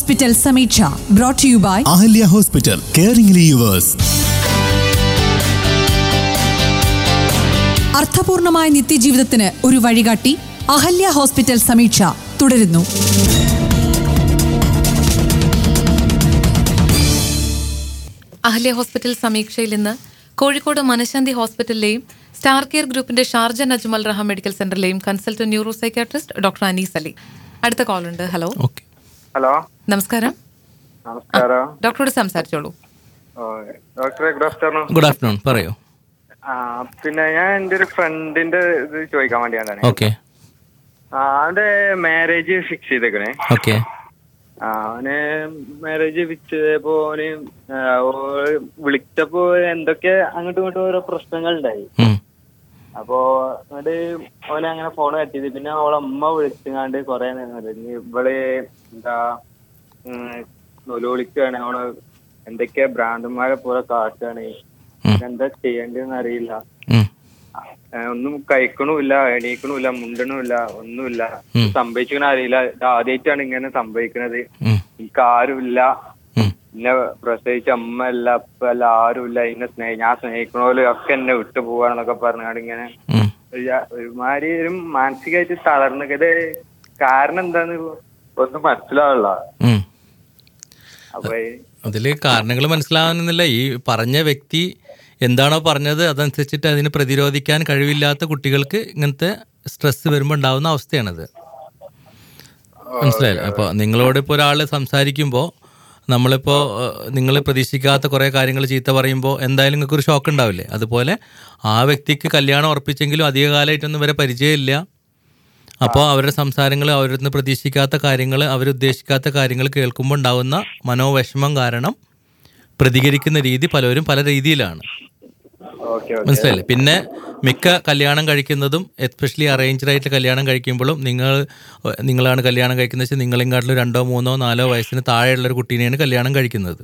Hospital Sameeksha brought you by Ahalya hospital caring yours അർത്ഥപൂർണമായ നിത്യജീവിതത്തിന് ഒരു വഴികാട്ടി അഹല്യ ഹോസ്പിറ്റൽ സമീക്ഷ തുടരുന്നു അഹല്യ ഹോസ്പിറ്റൽ സമീക്ഷയിൽ ഇന്ന് കോഴിക്കോട് മനശാന്തി ഹോസ്പിറ്റലിലെയും സ്റ്റാർ കെയർ ഗ്രൂപ്പിന്റെ ഷാർജ നജ്മൽ റഹ മെഡിക്കൽ സെന്ററിലെയും consultant neuro psychiatrist doctor Anees Ali അടുത്ത കോൾ ഉണ്ട് ഹലോ ഓക്കെ ഹലോ നമസ്കാരം നമസ്കാരം ഡോക്ടറോട് സംസാരിച്ചോളൂ ഓ, ഡോക്ടറെ ഗുഡ് ആഫ്റ്റർനൂൺ ഗുഡ് ആഫ്റ്റർനൂൺ പറയൂ ആ പിന്നെ ഞാൻ എൻ്റെ ഒരു ഫ്രണ്ടിന്റെ ഇത് ചോദിക്കാൻ വേണ്ടിയാണ് ഓക്കെ ആ അവന്റെ മാരേജ് ഫിക്സ് ചെയ്തേക്കണേ ഓക്കെ ആ അവന് മാരേജ് ഫിക്സ് ചെയ്തപ്പോ അവന് ആ, ഓള് വിളിച്ചപ്പോ എന്തൊക്കെ അങ്ങോട്ടും ഇങ്ങോട്ടും ഓരോ പ്രശ്നങ്ങൾ ഉണ്ടായി അപ്പോ എന്നിട്ട് ഓനെ അങ്ങനെ ഫോൺ കട്ടിയത് പിന്നെ ഓളെ അമ്മ വിളിച്ചങ്ങാണ്ട് കൊറേ നേരം പറഞ്ഞു ഇവള് എന്താ നൊലോളിക്കാണ് അവള് എന്തൊക്കെയാ ഭ്രാന്തന്മാരെ പോലെ കാട്ടാണ് എന്താ ചെയ്യേണ്ടതെന്ന് അറിയില്ല ഏ, ഒന്നും കഴിക്കണമില്ല എണീക്കണമില്ല മുണ്ടണമില്ല ഒന്നുമില്ല സംഭവിച്ചിക്കണ അറിയില്ല ഇത് ആദ്യമായിട്ടാണ് ഇങ്ങനെ സംഭവിക്കണത് എനിക്ക് ആരുമില്ല എന്നെ പ്രസവിച്ച അമ്മ അല്ല അപ്പ അല്ല ആരുമില്ല എന്നെ സ്നേഹ ഞാൻ സ്നേഹിക്കണ പോലെ ഒക്കെ എന്നെ വിട്ടു പോവാണെന്നൊക്കെ പറഞ്ഞാണ്ട് ഇങ്ങനെ ഒരു ജാ- ഒരുമാതിരി ഒരു മാനസികമായിട്ട് തളർന്നത് കാരണം എന്താന്ന് ഒന്നും മനസ്സിലാവില്ല അപ്പൊ ഈ- അതിൽ കാരണങ്ങൾ മനസ്സിലാവുന്നില്ല ഈ പറഞ്ഞ വ്യക്തി എന്താണോ പറഞ്ഞത് അതനുസരിച്ചിട്ട് അതിന് പ്രതിരോധിക്കാൻ കഴിവില്ലാത്ത കുട്ടികൾക്ക് ഇങ്ങനത്തെ സ്ട്രെസ് വരുമ്പോൾ ഉണ്ടാവുന്ന അവസ്ഥയാണത് മനസ്സിലായില്ല അപ്പോൾ നിങ്ങളോട് ഇപ്പോൾ ഒരാൾ സംസാരിക്കുമ്പോൾ നമ്മളിപ്പോൾ നിങ്ങൾ പ്രതീക്ഷിക്കാത്ത കുറേ കാര്യങ്ങൾ ചീത്ത പറയുമ്പോൾ എന്തായാലും നിങ്ങൾക്ക് ഒരു ഷോക്ക് ഉണ്ടാവില്ലേ അതുപോലെ ആ വ്യക്തിക്ക് കല്യാണം ഉറപ്പിച്ചെങ്കിലും അധിക കാലമായിട്ടൊന്നും വരെ പരിചയമില്ല അപ്പോൾ അവരുടെ സംസാരങ്ങൾ അവരിൽ നിന്ന് പ്രതീക്ഷിക്കാത്ത കാര്യങ്ങൾ അവരുദ്ദേശിക്കാത്ത കാര്യങ്ങൾ കേൾക്കുമ്പോൾ ഉണ്ടാകുന്ന മനോവിഷമം കാരണം പ്രതികരിക്കുന്ന രീതി പലരും പല രീതിയിലാണ് ഓക്കെ ഓക്കെ മനസ്സിലായില്ലേ പിന്നെ മിക്ക കല്യാണം കഴിക്കുന്നതും എസ്പെഷ്യലി അറേഞ്ച്ഡ് ആയിട്ട് കല്യാണം കഴിക്കുമ്പോഴും നിങ്ങൾ നിങ്ങളാണ് കല്യാണം കഴിക്കുന്നത് വെച്ചാൽ നിങ്ങളെങ്കാട്ടിലും രണ്ടോ മൂന്നോ നാലോ വയസ്സിന് താഴെയുള്ള ഒരു കുട്ടീനെയാണ് കല്യാണം കഴിക്കുന്നത്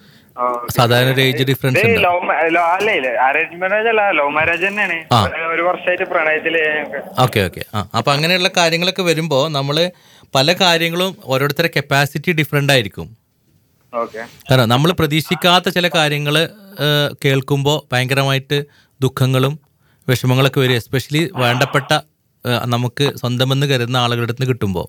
സാധാരണ ഒരു ഏജ് ഡിഫറൻസ് ഉണ്ട് ലവ് അല്ലേ അറേഞ്ച് മാരേജ് അല്ല ലവ് മാരേജ് തന്നെയാണ് ആ. ഒരു വർഷമായിട്ട് പ്രണയത്തില് ഞങ്ങൾക്ക്. ഓക്കെ ഓക്കെ ആ അപ്പം അങ്ങനെയുള്ള കാര്യങ്ങളൊക്കെ വരുമ്പോൾ നമ്മൾ പല കാര്യങ്ങളും ഓരോരുത്തരുടെ കപ്പാസിറ്റി ഡിഫറെൻ്റ് ആയിരിക്കും ഓക്കെ കാരണം നമ്മൾ പ്രതീക്ഷിക്കാത്ത ചില കാര്യങ്ങൾ കേൾക്കുമ്പോൾ ഭയങ്കരമായിട്ട് ദുഃഖങ്ങളും വിഷമങ്ങളൊക്കെ വരും എസ്പെഷ്യലി വേണ്ടപ്പെട്ട ആ, നമുക്ക് സ്വന്തമെന്ന് കരുതുന്ന ആളുകളുടെ അടുത്ത് കിട്ടുമ്പോൾ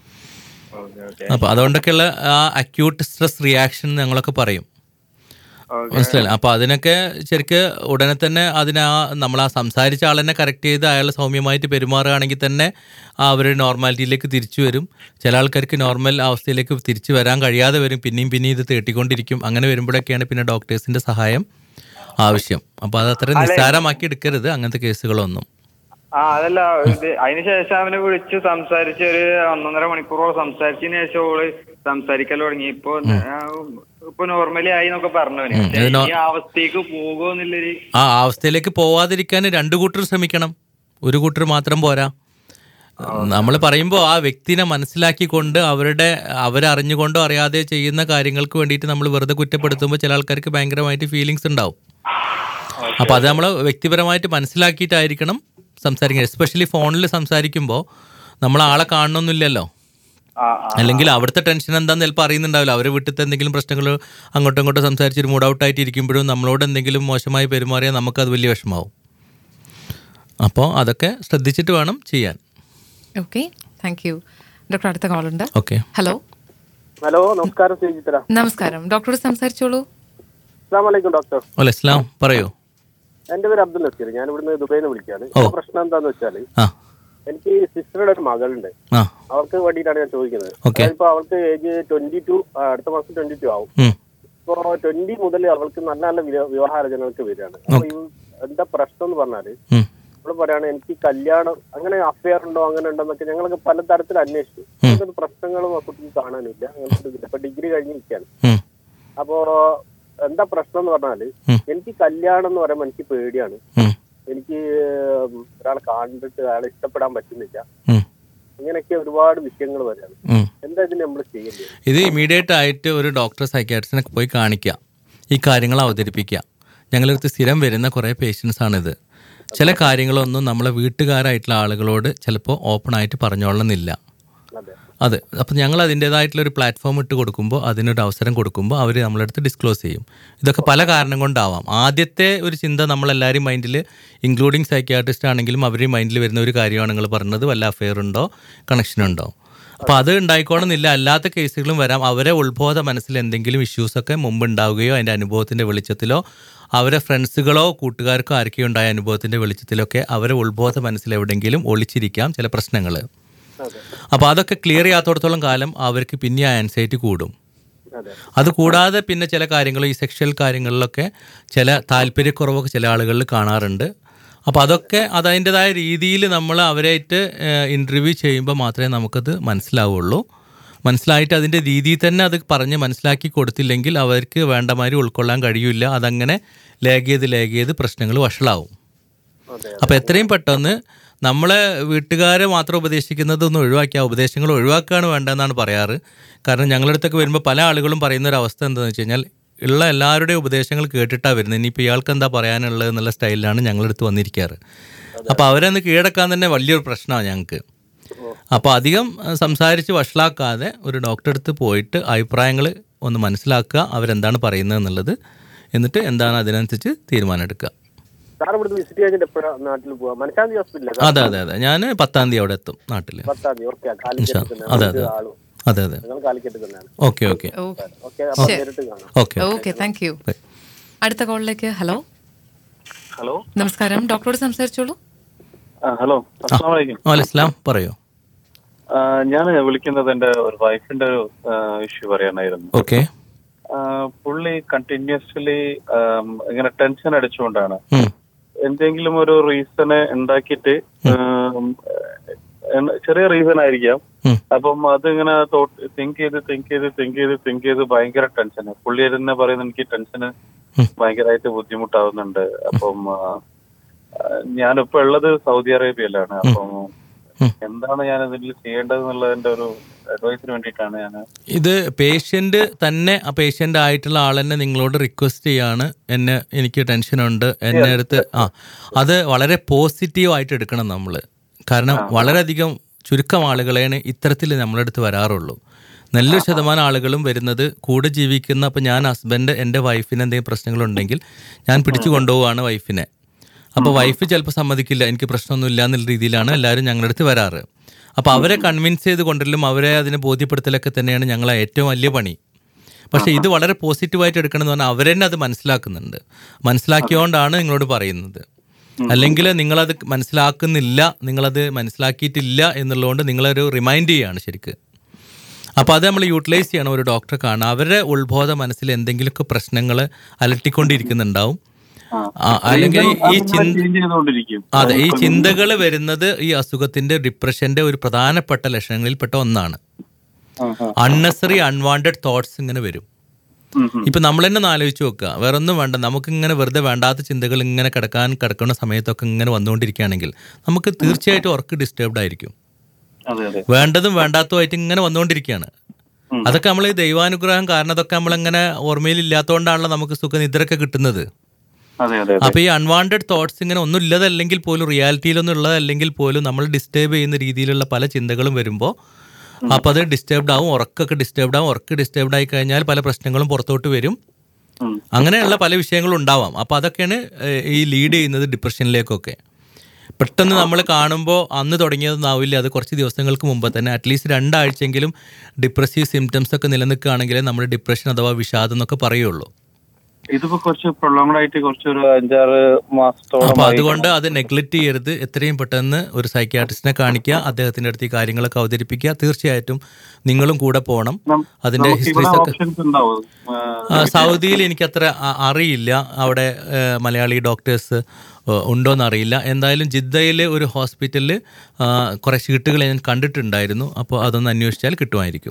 ഓക്കെ ഓക്കെ അപ്പോൾ അതുകൊണ്ടൊക്കെയുള്ള ആ അക്യൂട്ട് സ്ട്രെസ് റിയാക്ഷൻ ഞങ്ങളൊക്കെ പറയും ഓക്കെ മനസ്സിലായില്ല അപ്പോൾ അതിനൊക്കെ ശരിക്ക് ഉടനെ തന്നെ അതിനെ ആ നമ്മൾ ആ സംസാരിച്ച ആളെന്നെ കറക്റ്റ് ചെയ്ത് അയാൾ സൗമ്യമായിട്ട് പെരുമാറുകയാണെങ്കിൽ തന്നെ അവർ നോർമാലിറ്റിയിലേക്ക് തിരിച്ചു വരും ചില ആൾക്കാർക്ക് നോർമൽ അവസ്ഥയിലേക്ക് തിരിച്ചു വരാൻ കഴിയാതെ വരും പിന്നെയും പിന്നെയും ഇത് തേട്ടിക്കൊണ്ടിരിക്കും അങ്ങനെ വരുമ്പോഴൊക്കെയാണ് പിന്നെ ഡോക്ടേഴ്സിൻ്റെ സഹായം ആവശ്യം അപ്പോൾ അത് അത്ര നിസ്സാരമാക്കി എടുക്കരുത് അങ്ങനത്തെ കേസുകളൊന്നും ആ അതല്ല ഇത് അതിനുശേഷം അവനെ വിളിച്ച് സംസാരിച്ച് ഒരു ഒന്നൊന്നര മണിക്കൂറോളം സംസാരിച്ചതിന് ശേഷം ഓള് സംസാരിക്കൽ തുടങ്ങി ഇപ്പൊ ആ, ഇപ്പൊ നോർമലി ആയി എന്നൊക്കെ പറഞ്ഞവന് പക്ഷേ ഇത് നോ- ഈ അവസ്ഥയ്ക്ക് പോകുമെന്നുള്ളൊരു ആ അവസ്ഥയിലേക്ക് പോവാതിരിക്കാൻ രണ്ടു കൂട്ടർ ശ്രമിക്കണം ഒരു കൂട്ടർ മാത്രം പോരാ നമ്മൾ പറയുമ്പോൾ ആ വ്യക്തിനെ മനസ്സിലാക്കിക്കൊണ്ട് അവരുടെ അവരറിഞ്ഞുകൊണ്ടോ അറിയാതെ ചെയ്യുന്ന കാര്യങ്ങൾക്ക് വേണ്ടിയിട്ട് നമ്മൾ വെറുതെ കുറ്റപ്പെടുത്തുമ്പോൾ ചില ആൾക്കാർക്ക് ഭയങ്കരമായിട്ട് ഫീലിങ്സ് ഉണ്ടാവും അപ്പോൾ അത് നമ്മൾ വ്യക്തിപരമായിട്ട് മനസ്സിലാക്കിയിട്ടായിരിക്കണം സംസാരിക്കുന്നത് എസ്പെഷ്യലി ഫോണിൽ സംസാരിക്കുമ്പോൾ നമ്മൾ ആളെ കാണണമെന്നില്ലല്ലോ ആ ആ അല്ലെങ്കിൽ അവിടുത്തെ ടെൻഷൻ എന്താന്ന് ചിലപ്പോൾ അറിയുന്നുണ്ടാവില്ല അവരെ വീട്ടിലത്തെ എന്തെങ്കിലും പ്രശ്നങ്ങൾ അങ്ങോട്ടും ഇങ്ങോട്ടും സംസാരിച്ചൊരു മൂഡ് ഔട്ട് ആയിട്ട് ഇരിക്കുമ്പോഴും നമ്മളോട് എന്തെങ്കിലും മോശമായി പെരുമാറിയാൽ നമുക്കത് വലിയ വിഷമാവും അപ്പോൾ അതൊക്കെ ശ്രദ്ധിച്ചിട്ട് വേണം ചെയ്യാൻ ഓക്കെ താങ്ക് യു ഡോക്ടർ അടുത്ത കോൾ ഉണ്ട് ഓക്കെ ഹലോ ഹലോ നമസ്കാരം ശ്രീജിത്ര നമസ്കാരം ഡോക്ടറോട് സംസാരിച്ചോളൂ അസ്സാമലൈക്കും ഡോക്ടർ അല്ല ഇസ്ലാം പറയൂ എന്റെ പേര് അബ്ദുൽ നസീർ ഞാൻ ഇവിടുന്ന് ദുബൈയിൽ നിന്ന് വിളിക്കാണ് ഓ. എന്റെ പ്രശ്നം എന്താന്ന് വെച്ചാല് ആ എനിക്ക് സിസ്റ്ററുടെ ഒരു മകളുണ്ട് ആ അവർക്ക് വേണ്ടിയിട്ടാണ് ഞാൻ ചോദിക്കുന്നത് Okay. ഇപ്പൊ അവൾക്ക് ഏജ് ട്വന്റി ടു അടുത്ത മാസം ട്വന്റി ടു ആവും ഉം. ഇപ്പൊ ട്വന്റി മുതൽ അവൾക്ക് നല്ല നല്ല വിവാ- വിവാഹാലോചനകൾക്ക് വരികയാണ് അപ്പൊ ഈ എന്താ പ്രശ്നം എന്ന് പറഞ്ഞാല് ഉം. നമ്മൾ പറയാണ് എനിക്ക് കല്യാണം അങ്ങനെ അഫെയർ ഉണ്ടോ അങ്ങനെ ഉണ്ടോ എന്നൊക്കെ ഞങ്ങളൊക്കെ പലതരത്തിൽ അന്വേഷിച്ചു അങ്ങനത്തെ പ്രശ്നങ്ങളും ആ കുട്ടിക്ക് കാണാനില്ല അങ്ങനത്തെ ഇതില്ല. ഇപ്പൊ ഡിഗ്രി കഴിഞ്ഞിരിക്കുകയാണ് ഉം. അപ്പോ എന്താ പ്രശ്നം എന്ന് പറഞ്ഞാല് ഉം. എനിക്ക് കല്യാണം എന്ന് പറയുമ്പോൾ എനിക്ക് പേടിയാണ് ഉം. എനിക്ക് ഒരാളെ കണ്ടിട്ട് അയാളെ ഇഷ്ടപ്പെടാൻ പറ്റുന്നില്ല ഉം. ഇങ്ങനെയൊക്കെ ഒരുപാട് വിഷയങ്ങൾ വരാണ് ഉം. എന്താ ഇതിന് നമ്മൾ ചെയ്യേണ്ടത് ഇത് ഇമീഡിയറ്റ് ആയിട്ട് ഒരു ഡോക്ടർ സൈക്കാട്രിസ്റ്റിനെ പോയി കാണിക്കുക ഈ കാര്യങ്ങൾ അവതരിപ്പിക്കുക ഞങ്ങളടുത്ത് സ്ഥിരം വരുന്ന കുറേ പേഷ്യൻസ് ആണിത് ചില കാര്യങ്ങളൊന്നും നമ്മളെ വീട്ടുകാരായിട്ടുള്ള ആളുകളോട് ചിലപ്പോൾ ഓപ്പൺ ആയിട്ട് പറഞ്ഞോളണമെന്നില്ല അതെ അതെ അപ്പം ഞങ്ങൾ അതിൻ്റെതായിട്ടുള്ള ഒരു പ്ലാറ്റ്ഫോം ഇട്ട് കൊടുക്കുമ്പോൾ അതിനൊരു അവസരം കൊടുക്കുമ്പോൾ അവർ നമ്മളടുത്ത് ഡിസ്ക്ലോസ് ചെയ്യും ഇതൊക്കെ പല കാരണം കൊണ്ടാവാം ആദ്യത്തെ ഒരു ചിന്ത നമ്മളെല്ലാവരും മൈൻഡിൽ ഇൻക്ലൂഡിങ് സൈക്യാട്രിസ്റ്റ് ആണെങ്കിലും അവരുടെ മൈൻഡിൽ വരുന്ന ഒരു കാര്യമാണ് നിങ്ങൾ പറഞ്ഞത് വല്ല അഫെയർ ഉണ്ടോ കണക്ഷൻ ഉണ്ടോ അപ്പോൾ അത് ഉണ്ടായിക്കോണമെന്നില്ല അല്ലാത്ത കേസുകളും വരാം അവരെ ഉത്ബോധ മനസ്സിൽ എന്തെങ്കിലും ഇഷ്യൂസൊക്കെ മുമ്പ് ഉണ്ടാവുകയോ അതിൻ്റെ അനുഭവത്തിൻ്റെ വെളിച്ചത്തിലോ അവരെ ഫ്രണ്ട്സുകളോ കൂട്ടുകാർക്കോ ആർക്കെയോ ഉണ്ടായ അനുഭവത്തിൻ്റെ വെളിച്ചത്തിലൊക്കെ അവരെ ഉത്ബോധ മനസ്സിൽ എവിടെയെങ്കിലും ഒളിച്ചിരിക്കാം ചില പ്രശ്നങ്ങൾ അപ്പോൾ അതൊക്കെ ക്ലിയർ ചെയ്യാത്തോടത്തോളം കാലം അവർക്ക് പിന്നെ ആ ആൻസൈറ്റി കൂടും അതെ അത് കൂടാതെ പിന്നെ ചില കാര്യങ്ങൾ ഈ സെക്ഷൽ കാര്യങ്ങളിലൊക്കെ ചില താല്പര്യക്കുറവൊക്കെ ചില ആളുകളിൽ കാണാറുണ്ട് അപ്പോൾ അതൊക്കെ അതതിൻ്റെതായ രീതിയിൽ നമ്മൾ അവരായിട്ട് ഇൻ്റർവ്യൂ ചെയ്യുമ്പോൾ മാത്രമേ നമുക്കത് മനസ്സിലാവുള്ളൂ മനസ്സിലായിട്ട് അതിൻ്റെ രീതിയിൽ തന്നെ അത് പറഞ്ഞ് മനസ്സിലാക്കി കൊടുത്തില്ലെങ്കിൽ അവർക്ക് വേണ്ട മാതിരി ഉൾക്കൊള്ളാൻ കഴിയില്ല അതങ്ങനെ ലേഗ് ചെയ്ത് ലേഗ് ചെയ്ത് പ്രശ്നങ്ങൾ വഷളാവും അതെ അപ്പോൾ എത്രയും പെട്ടെന്ന് നമ്മളെ വീട്ടുകാരെ മാത്രം ഉപദേശിക്കുന്നതൊന്നും ഒഴിവാക്കിയ ഉപദേശങ്ങൾ ഒഴിവാക്കുകയാണ് വേണ്ടതെന്നാണ് പറയാറ് കാരണം ഞങ്ങളുടെ അടുത്തൊക്കെ വരുമ്പോൾ പല ആളുകളും പറയുന്ന ഒരു അവസ്ഥ എന്താണെന്ന് വെച്ച് കഴിഞ്ഞാൽ ഉള്ള എല്ലാവരുടെയും ഉപദേശങ്ങൾ കേട്ടിട്ടാണ് വരുന്നത് ഇനിയിപ്പോൾ ഇയാൾക്ക് എന്താ പറയാനുള്ളത് എന്നുള്ള സ്റ്റൈലിലാണ് ഞങ്ങളുടെ അടുത്ത് വന്നിരിക്കാറ് അപ്പോൾ അവരെ ഒന്ന് കീഴടക്കാൻ തന്നെ വലിയൊരു പ്രശ്നമാണ് ഞങ്ങൾക്ക് അപ്പോൾ അധികം അഹ്, സംസാരിച്ച് വഷളാക്കാതെ ഒരു ഡോക്ടറെ അടുത്ത് പോയിട്ട് അഭിപ്രായങ്ങൾ ഒന്ന് മനസ്സിലാക്കുക അവരെന്താണ് പറയുന്നത് എന്നുള്ളത് എന്നിട്ട് എന്താണ് അതിനനുസരിച്ച് തീരുമാനം എടുക്കുക സാർ ഇവിടുന്ന് വിസിറ്റ് ചെയ്തിട്ട് എപ്പോഴാണ് നാട്ടിൽ പോവാ മനഃശാന്തി ഹോസ്പിറ്റലിലെ അതെ അതെ അതെ ഞാൻ പത്താം തീയതി അവിടെ എത്തും നാട്ടിൽ പത്താം തീയതി ഓക്കെ കാലിക്കറ്റ് തന്നെ അതെ അതെ ആളും അതെ അതെ ഞങ്ങൾ കാലിക്കറ്റ് തന്നെയാണ് ഓക്കെ ഓക്കെ ഓക്കെ അപ്പൊ നേരിട്ട് കാണാം okay okay thank you Bye. അടുത്ത കോളിലേക്ക് ഹലോ ഹലോ നമസ്കാരം ഡോക്ടറോട് സംസാരിച്ചോളൂ ഹലോ അസ്സാം വലൈക്കും വാലിസ്ലാം പറയൂ ഞാൻ വിളിക്കുന്നത് എന്റെ ഒരു വൈഫിന്റെ ഒരു ഇഷ്യൂ പറയാനായിരുന്നു ഓക്കെ ആ, പുള്ളി കണ്ടിന്യൂസ്ലി ഇങ്ങനെ ടെൻഷൻ അടിച്ചുകൊണ്ടാണ് എന്തെങ്കിലും ഒരു റീസണ് ഉണ്ടാക്കിയിട്ട് ഉം, എന്ന- ചെറിയ റീസൺ ആയിരിക്കാം ഉം. അപ്പം അതിങ്ങനെ തിങ്ക് ചെയ്ത് തിങ്ക് ചെയ്ത് തിങ്ക് ചെയ്ത് തിങ്ക് ചെയ്ത് ഭയങ്കര ടെൻഷന് പുള്ളി തന്നെ പറയുന്നത് എനിക്ക് ടെൻഷന് ഉം. ഭയങ്കരമായിട്ട് ബുദ്ധിമുട്ടാവുന്നുണ്ട് അപ്പം ആ, ആ, ഞാനിപ്പോ ഉള്ളത് സൗദി അറേബ്യയിലാണ് അപ്പം ഉം. എന്താണ് ഞാൻ ഇതിൽ ചെയ്യേണ്ടത് എന്നുള്ളതിന്റെ ഒരു അഡ്വൈസിന് വേണ്ടിയിട്ടാണ് ഞാൻ ഇത് പേഷ്യൻ്റ് തന്നെ ആ പേഷ്യൻ്റ് ആയിട്ടുള്ള ആൾ തന്നെ നിങ്ങളോട് റിക്വസ്റ്റ് ചെയ്യാണ് എന്നെ എനിക്ക് ടെൻഷനുണ്ട് എന്നെ അടുത്ത് ആ അത് വളരെ പോസിറ്റീവായിട്ട് എടുക്കണം നമ്മൾ കാരണം വളരെയധികം ചുരുക്കം ആളുകളെയാണ് ഇത്തരത്തിൽ നമ്മളടുത്ത് വരാറുള്ളൂ നല്ലൊരു ശതമാനം ആളുകളും വരുന്നത് കൂടെ ജീവിക്കുന്ന അപ്പോൾ ഞാൻ ഹസ്ബൻഡ് എൻ്റെ വൈഫിന് എന്തെങ്കിലും പ്രശ്നങ്ങളുണ്ടെങ്കിൽ ഞാൻ പിടിച്ചു കൊണ്ടുപോവാണ് വൈഫിനെ അപ്പോൾ വൈഫ് ചിലപ്പോൾ സമ്മതിക്കില്ല എനിക്ക് പ്രശ്നമൊന്നുമില്ല എന്നുള്ള രീതിയിലാണ് എല്ലാവരും ഞങ്ങളുടെ അടുത്ത് വരാറ് അപ്പോൾ അവരെ കൺവിൻസ് ചെയ്ത് കൊണ്ടിലും അവരെ അതിനെ ബോധ്യപ്പെടുത്തലൊക്കെ തന്നെയാണ് ഞങ്ങളെ ഏറ്റവും വലിയ പണി പക്ഷേ ഇത് വളരെ പോസിറ്റീവായിട്ട് എടുക്കണം എന്ന് പറഞ്ഞാൽ അവരെന്നെ അത് മനസ്സിലാക്കുന്നുണ്ട് മനസ്സിലാക്കിയോണ്ടാണ് നിങ്ങളോട് പറയുന്നത് അല്ലെങ്കിൽ നിങ്ങളത് മനസ്സിലാക്കുന്നില്ല നിങ്ങളത് മനസ്സിലാക്കിയിട്ടില്ല എന്നുള്ളതുകൊണ്ട് നിങ്ങളൊരു റിമൈൻഡ് ചെയ്യാണ് ശരിക്ക് അപ്പോൾ അത് നമ്മൾ യൂട്ടിലൈസ് ചെയ്യണം ഒരു ഡോക്ടറെ കാണാൻ അവരുടെ ഉത്ബോധ മനസ്സിൽ എന്തെങ്കിലുമൊക്കെ പ്രശ്നങ്ങൾ അലട്ടിക്കൊണ്ടിരിക്കുന്നുണ്ടാവും ആ, അല്ലെങ്കിൽ ഈ ചിന്ത ചേഞ്ച് ചെയ്തുകൊണ്ടിരിക്കും അതെ ഈ ചിന്തകൾ വരുന്നത് ഈ അസുഖത്തിന്റെ ഡിപ്രഷന്റെ ഒരു പ്രധാനപ്പെട്ട ലക്ഷണങ്ങളിൽപ്പെട്ട ഒന്നാണ് അൺനെസറി അൺവാണ്ടഡ് തോട്ട്സ് ഇങ്ങനെ വരും ഇപ്പൊ നമ്മൾ തന്നെ ഒന്ന് ആലോചിച്ച് നോക്കുക വേറെ ഒന്നും വേണ്ട നമുക്ക് ഇങ്ങനെ വെറുതെ വേണ്ടാത്ത ചിന്തകൾ ഇങ്ങനെ കിടക്കാൻ കിടക്കുന്ന സമയത്തൊക്കെ ഇങ്ങനെ വന്നുകൊണ്ടിരിക്കുകയാണെങ്കിൽ നമുക്ക് തീർച്ചയായിട്ടും ഉറക്ക് ഡിസ്റ്റർബ്ഡ് ആയിരിക്കും അതെ അതെ വേണ്ടതും വേണ്ടാത്തതുമായിട്ട് ഇങ്ങനെ വന്നുകൊണ്ടിരിക്കുകയാണ് അതൊക്കെ നമ്മൾ ഈ ദൈവാനുഗ്രഹം കാരണം അതൊക്കെ നമ്മളിങ്ങനെ ഓർമ്മയിൽ ഇല്ലാത്തതുകൊണ്ടാണല്ലോ നമുക്ക് സുഖനിദ്രയൊക്കെ കിട്ടുന്നത് അതെ അതെ അപ്പൊ ഈ അൺവാണ്ടഡ് തോട്ട്സ് ഇങ്ങനെ ഒന്നും ഇല്ലതല്ലെങ്കിൽ പോലും റിയാലിറ്റിയിലൊന്നും ഉള്ളതല്ലെങ്കിൽ പോലും നമ്മൾ ഡിസ്റ്റർബ് ചെയ്യുന്ന രീതിയിലുള്ള പല ചിന്തകളും വരുമ്പോൾ അപ്പൊ അത് ഡിസ്റ്റർബ്ഡ് ആവും ഉറക്കൊക്കെ ഡിസ്റ്റർബ്ഡ് ആവും ഉറക്ക് ഡിസ്റ്റർബ്ഡ് ആയി കഴിഞ്ഞാൽ പല പ്രശ്നങ്ങളും പുറത്തോട്ട് വരും ഉം. അങ്ങനെയുള്ള പല വിഷയങ്ങളും ഉണ്ടാവാം അപ്പൊ അതൊക്കെയാണ് ഏഹ്, ഈ ലീഡ് ചെയ്യുന്നത് ഡിപ്രഷനിലേക്കൊക്കെ പെട്ടെന്ന് നമ്മൾ കാണുമ്പോൾ അന്ന് തുടങ്ങിയതൊന്നാവില്ല അത് കുറച്ച് ദിവസങ്ങൾക്ക് മുമ്പ് തന്നെ അറ്റ്ലീസ്റ്റ് രണ്ടാഴ്ചയെങ്കിലും ഡിപ്രസീവ് സിംറ്റംസ് ഒക്കെ നിലനിൽക്കുകയാണെങ്കിലേ നമ്മൾ ഡിപ്രഷൻ അഥവാ വിഷാദം എന്നൊക്കെ പറയുള്ളൂ ഇതിപ്പോ കുറച്ച് പ്രൊളോങ്ഡ് ആയിട്ട് കുറച്ചൊരു അഞ്ചാറ് മാസത്തോളം അപ്പൊ അതുകൊണ്ട് അത് നെഗ്ലക്ട് ചെയ്യരുത് എത്രയും പെട്ടെന്ന് ഒരു സൈക്യാട്രിസ്റ്റിനെ കാണിക്കുക അദ്ദേഹത്തിന്റെ അടുത്ത് ഈ കാര്യങ്ങളൊക്കെ അവതരിപ്പിക്കുക തീർച്ചയായിട്ടും നിങ്ങളും കൂടെ പോകണം അതിന്റെ നമുക്ക് ഇവിടെ ഹിസ്റ്ററീസ് ഒക്കെ ഓപ്ഷൻസ് ഉണ്ടാവും ആ, സൗദിയിൽ എനിക്കത്ര അ- അറിയില്ല അവിടെ ഏ, മലയാളി ഡോക്ടേഴ്സ് ഉണ്ടോയെന്ന് അറിയില്ല എന്തായാലും ജിദ്ദയിലെ ഒരു ഹോസ്പിറ്റലിൽ കുറേ ഷീട്ടുകൾ ഞാൻ കണ്ടിട്ടുണ്ടായിരുന്നു അപ്പോൾ അതൊന്ന് അന്വേഷിച്ചാൽ കിട്ടുമായിരിക്കും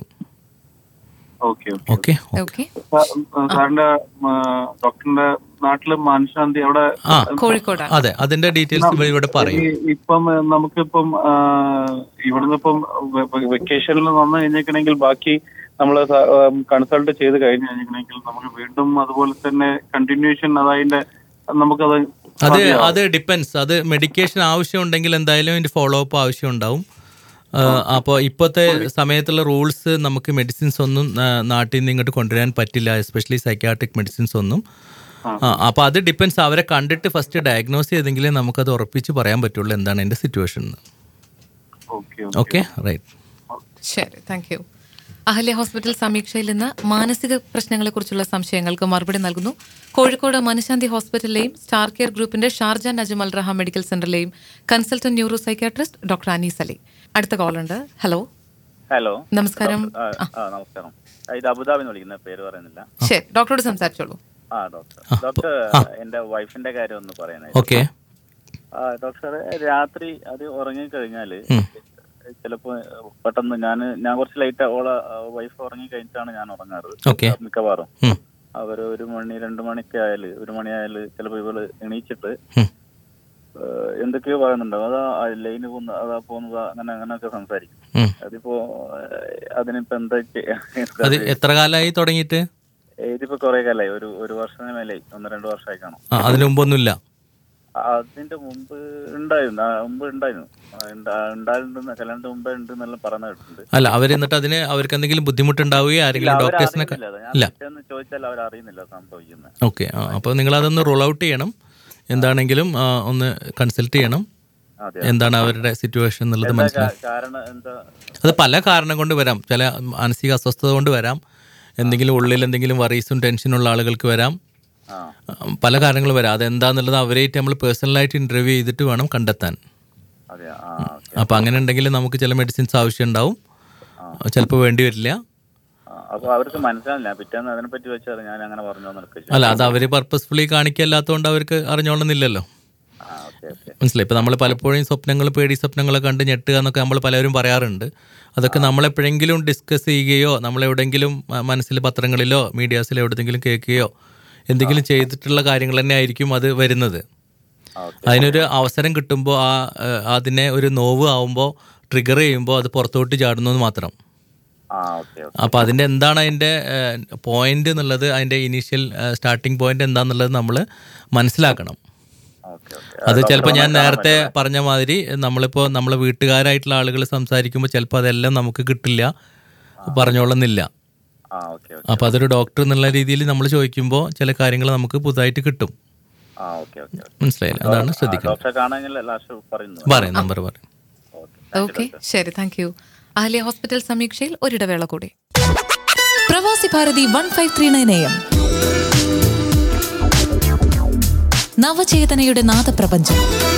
ഓക്കെ ഓക്കെ ഓക്കെ ഓക്കെ സാറിന്റെ ആ, ഡോക്ടറിന്റെ നാട്ടില് മാനശാന്തി അവിടെ ആ കോഴിക്കോടാണ് അതെ അതിന്റെ ഡീറ്റെയിൽസ് ഇവിടെ പറയും ഈ- ഇപ്പം ആ, നമുക്കിപ്പം ആ, ഇവിടുന്ന് ഇപ്പം വെക്കേഷനിൽ വന്നു കഴിഞ്ഞിട്ടുണ്ടെങ്കിൽ ബാക്കി നമ്മൾ കൺസൾട്ട് ചെയ്ത് കഴിഞ്ഞു കഴിഞ്ഞിട്ടുണ്ടെങ്കിൽ നമുക്ക് വീണ്ടും അതുപോലെ തന്നെ കണ്ടിന്യൂഷൻ അതതിന്റെ നമുക്കത് അത് അത് ഡിപ്പെൻസ് അത് മെഡിക്കേഷൻ ആവശ്യമുണ്ടെങ്കിൽ എന്തായാലും അതിന്റെ ഫോളോ അപ്പ് ആവശ്യം ഉണ്ടാവും അപ്പോൾ ഇപ്പോഴത്തെ സമയത്തുള്ള റൂൾസ് നമുക്ക് മെഡിസിൻസ് ഒന്നും ആ, നാട്ടിൽ നിന്ന് ഇങ്ങോട്ട് കൊണ്ടുവരാൻ പറ്റില്ല എസ്പെഷ്യലി സൈക്കാട്രിക് മെഡിസിൻസ് ഒന്നും അപ്പോൾ അത് ഡിപ്പെൻസ് അവരെ കണ്ടിട്ട് ഫസ്റ്റ് ഡയഗ്നോസ് ചെയ്തെങ്കിലേ നമുക്കത് ഉറപ്പിച്ച് പറയാൻ പറ്റുള്ളൂ എന്താണ് എൻ്റെ സിറ്റുവേഷൻ ഓക്കെ ഓക്കെ റൈറ്റ് ശരി താങ്ക് യു അഹല്യ ഹോസ്പിറ്റൽ സമീക്ഷയിൽ നിന്ന് മാനസിക പ്രശ്നങ്ങളെക്കുറിച്ചുള്ള സംശയങ്ങൾക്ക് മറുപടി നൽകുന്നു കോഴിക്കോട് മനഃശാന്തി ഹോസ്പിറ്റലിലെയും സ്റ്റാർ കെയർ ഗ്രൂപ്പിന്റെ ഷാർജ നജ്മൽ റഹ മെഡിക്കൽ സെന്ററിലെയും consultant neuro psychiatrist doctor Anees Ali അടുത്ത കോളുണ്ട് ഹലോ ഹലോ നമസ്കാരം ആ, ആ, നമസ്കാരം ആ, ഇത് അബുദാബിന്ന് വിളിക്കുന്ന പേര് പറയുന്നില്ല ശരി ഡോക്ടറോട് സംസാരിച്ചോളൂ ആ ഡോക്ടർ ഡോക്ടർ എന്റെ വൈഫിന്റെ കാര്യം ഒന്ന് പറയാനായി ഓക്കെ ആ ഡോക്ടർ രാത്രി അത് ഉറങ്ങിക്കഴിഞ്ഞാല് ചിലപ്പോ പെട്ടെന്ന് ഞാൻ ഞാൻ കുറച്ച് ലൈറ്റ് ഓളെ വൈഫ് ഉറങ്ങി കഴിഞ്ഞിട്ടാണ് ഞാൻ ഉറങ്ങാറ് Okay. മിക്കവാറും ഉം. അവര് ഒരു മണി രണ്ടു മണിക്ക് ആയാല് ഒരു മണി ആയാല് ചിലപ്പോ ഇവള് എണീച്ചിട്ട് ഉം. ഏഹ്, എന്തൊക്കെയോ പറയുന്നുണ്ടാവും അതാ ലൈന് പോകുന്ന അതാ പോകുന്നത് അങ്ങനെ അങ്ങനെയൊക്കെ സംസാരിക്കും ഉം. അതിപ്പോ ഏഹ്, അതിനിപ്പോ എന്താ ചെയ്യാ അത് എത്ര കാലമായി തുടങ്ങിയിട്ട് ഇതിപ്പോ കുറെ കാലായി ഒരു ഒരു വർഷത്തിന് മേലായി ഒന്ന് രണ്ട് വർഷമായി കാണും ആ, അതിന് മുമ്പൊന്നുമില്ല അതിന്റെ മുമ്പ് ഉണ്ടായിരുന്നു ആ, മുമ്പ് ഉണ്ടായിരുന്നു ആ, ഉണ്ടാ- ഉണ്ടായിരുന്നു കല്യാണത്തിന് മുമ്പേ ഉണ്ട് എന്നെല്ലാം പറഞ്ഞു കേട്ടിട്ടുണ്ട് അല്ല അവർ എന്നിട്ട് അതിന് അവർക്ക് എന്തെങ്കിലും ബുദ്ധിമുട്ടുണ്ടാവുകയോ ആരെങ്കിലും ഡോക്ടേഴ്സിനെ ക- അവരറിയുന്നില്ല അത്. ഞാൻ ഇല്ല പിറ്റേന്ന് ചോദിച്ചാൽ അവർ അറിയുന്നില്ല സംഭവിക്കുന്നത് ഓക്കെ ആ അപ്പോൾ നിങ്ങൾ അതൊന്ന് റൂൾ ഔട്ട് ചെയ്യണം എന്താണെങ്കിലും ആ, ഒന്ന് കൺസൾട്ട് ചെയ്യണം അതെ എന്താണ് അവരുടെ സിറ്റുവേഷൻ എന്നുള്ളത് എന്താ മനസ്സിലാക്കി കാ- കാരണം എന്താ അത് പല കാരണം കൊണ്ട് വരാം ചില മാനസിക അസ്വസ്ഥത കൊണ്ട് വരാം എന്തെങ്കിലും ഉള്ളിൽ എന്തെങ്കിലും വറീസും ടെൻഷനുള്ള ആളുകൾക്ക് വരാം ആ ഉം, പല കാരണങ്ങൾ വരാം അതെന്താന്നുള്ളത് അവരായിട്ട് നമ്മൾ പേഴ്സണലായിട്ട് ഇൻ്റർവ്യൂ ചെയ്തിട്ട് വേണം കണ്ടെത്താൻ അതെ ആ ഓക്കെ അപ്പോൾ അങ്ങനെ ഉണ്ടെങ്കിൽ നമുക്ക് ചില മെഡിസിൻസ് ആവശ്യം ഉണ്ടാവും ചിലപ്പോൾ വേണ്ടി വരില്ല അപ്പൊ അവർക്ക് മനസ്സിലാവില്ല പിറ്റേന്ന് അതിനെ പറ്റി വെച്ചാൽ ഞാൻ അങ്ങനെ പറഞ്ഞു നിൽക്കുക അല്ല അത് അവർ പർപ്പസ്ഫുള്ളി കാണിക്കല്ലാത്തതുകൊണ്ട് അവർക്ക് അറിഞ്ഞോളുന്നില്ലല്ലോ ആ ഓക്കെ ഓക്കെ മനസ്സിലായി ഇപ്പോൾ നമ്മൾ പലപ്പോഴും സ്വപ്നങ്ങൾ പേടി സ്വപ്നങ്ങളെ കണ്ട് ഞെട്ടുക എന്നൊക്കെ നമ്മൾ പലരും പറയാറുണ്ട് അതൊക്കെ നമ്മൾ എപ്പോഴെങ്കിലും ഡിസ്കസ് ചെയ്യുകയോ നമ്മളെവിടെയെങ്കിലും മ- മനസ്സിൽ പത്രങ്ങളിലോ മീഡിയാസിലോ എവിടെയെങ്കിലും കേൾക്കുകയോ എന്തെങ്കിലും ചെയ്തിട്ടുള്ള കാര്യങ്ങൾ തന്നെ ആയിരിക്കും അത് വരുന്നത് അതിനൊരു അവസരം കിട്ടുമ്പോൾ ആ ഏഹ്, അതിനെ ഒരു നോവ് ആവുമ്പോൾ ട്രിഗർ ചെയ്യുമ്പോൾ അത് പുറത്തോട്ട് ചാടുന്നു എന്ന് മാത്രം ആ ഓക്കെ ഓക്കെ അപ്പോൾ അതിൻ്റെ എന്താണ് അതിൻ്റെ പോയിന്റ് എന്നുള്ളത് അതിൻ്റെ ഇനീഷ്യൽ സ്റ്റാർട്ടിംഗ് പോയിന്റ് എന്താണെന്നുള്ളത് നമ്മൾ മനസ്സിലാക്കണം ഓക്കെ ഓക്കെ അത് ചിലപ്പോൾ ഞാൻ നേരത്തെ പറഞ്ഞ മാതിരി നമ്മളിപ്പോൾ നമ്മളെ വീട്ടുകാരായിട്ടുള്ള ആളുകൾ സംസാരിക്കുമ്പോൾ ചിലപ്പോൾ അതെല്ലാം നമുക്ക് കിട്ടില്ല പറഞ്ഞോളുന്നില്ല ആ ഓക്കെ ഓക്കെ അപ്പോൾ അതൊരു ഡോക്ടർ എന്നുള്ള രീതിയിൽ നമ്മൾ ചോദിക്കുമ്പോൾ ചില കാര്യങ്ങൾ നമുക്ക് പുതുതായിട്ട് കിട്ടും ആ ഓക്കെ ഓക്കെ ഓക്കെ മനസ്സിലായില്ല അതാണ് ശ്രദ്ധിക്കുന്നത് ഡോക്ടറെ കാണാമെങ്കിൽ ലാസ്റ്റ് പറയുന്നു പറയും നമ്പർ പറയും ഓക്കെ ഓക്കെ ശരി താങ്ക് യു അഹല്യ ഹോസ്പിറ്റൽ സമീക്ഷയിൽ ഒരിടവേള കൂടി Pravasi Bharathi one five three nine M നവചേതനയുടെ നാദപ്രപഞ്ചം